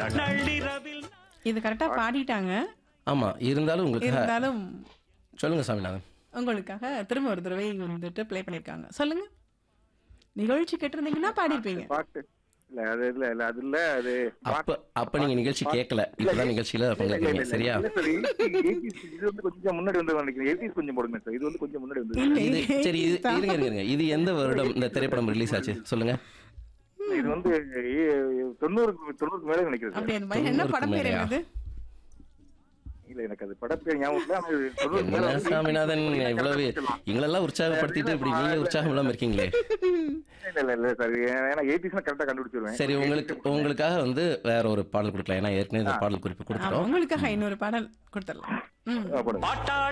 நள்ளிரவில் இது கரெக்டா பாடிட்டாங்க ஆமா இருந்தாலும் உங்களுக்கு இருந்தாலும் சொல்லுங்க சாமிநாதன் உங்களுக்காக திரும்ப ஒரு தடவை வந்துட்டு ப்ளே பண்ணிருக்காங்க சொல்லுங்க நிகழ்ச்சி கேட்டிருந்தீங்கன்னா பாடிருப்பீங்க பாட்டு இல்ல அது இல்ல இல்ல அது இல்ல அது அப்ப அப்ப நீங்க நிகழ்ச்சி கேட்கல இப்பதான் நிகழ்ச்சியில பங்கேற்கிறீங்க சரியா இல்ல சார் இது வந்து கொஞ்சம் முன்னாடி வந்து நினைக்கிறேன் எயிட்டிஸ் கொஞ்சம் போடுங்க சார் இது வந்து கொஞ்சம் முன்னாடி வந்து இல்ல, இது இது சரி இது இருங்க இருங்க இருங்க இது எந்த வருடம் இந்த திரைப்படம் ரிலீஸ் ஆச்சு சொல்லுங்க இது வந்து ஏ- தொண்ணூறுக்கு தொண்ணூறுக்கு மேலே நினைக்கிறேன் அப்படி சார் அந்த மாதிரி என்ன தொண்ணூறுக்கு படம் பேர் மேலயா? என்னது இல்ல எனக்கு அது படப்பேர் ஞாபகம் இல்ல ஆனா இது தொண்ணூறுக்கு மேல என்ன வந்து சாமிநாதன் இவ்வளவு எங்களெல்லாம் உற்சாகப்படுத்திட்டு இப்படி நீங்க உற்சாகம் இல்லாம இருக்கீங்களே இல்ல இல்ல இல்ல சார் ஏன்னா எயிட்டிஸ்னா கரெக்டா கண்டுபிடிச்சிருவேன் சரி உங்களுக்கு உங்களுக்காக வந்து வேற ஒரு பாடல் கொடுக்கலாம் ஏன்னா ஏற்கனவே இந்த பாடல் குறிப்பு ஆமா, கொடுத்துட்டோம் உங்களுக்காக இன்னொரு பாடல் கொடுத்துடலாம் ம் ஆ, போடுங்க பாட்டாளி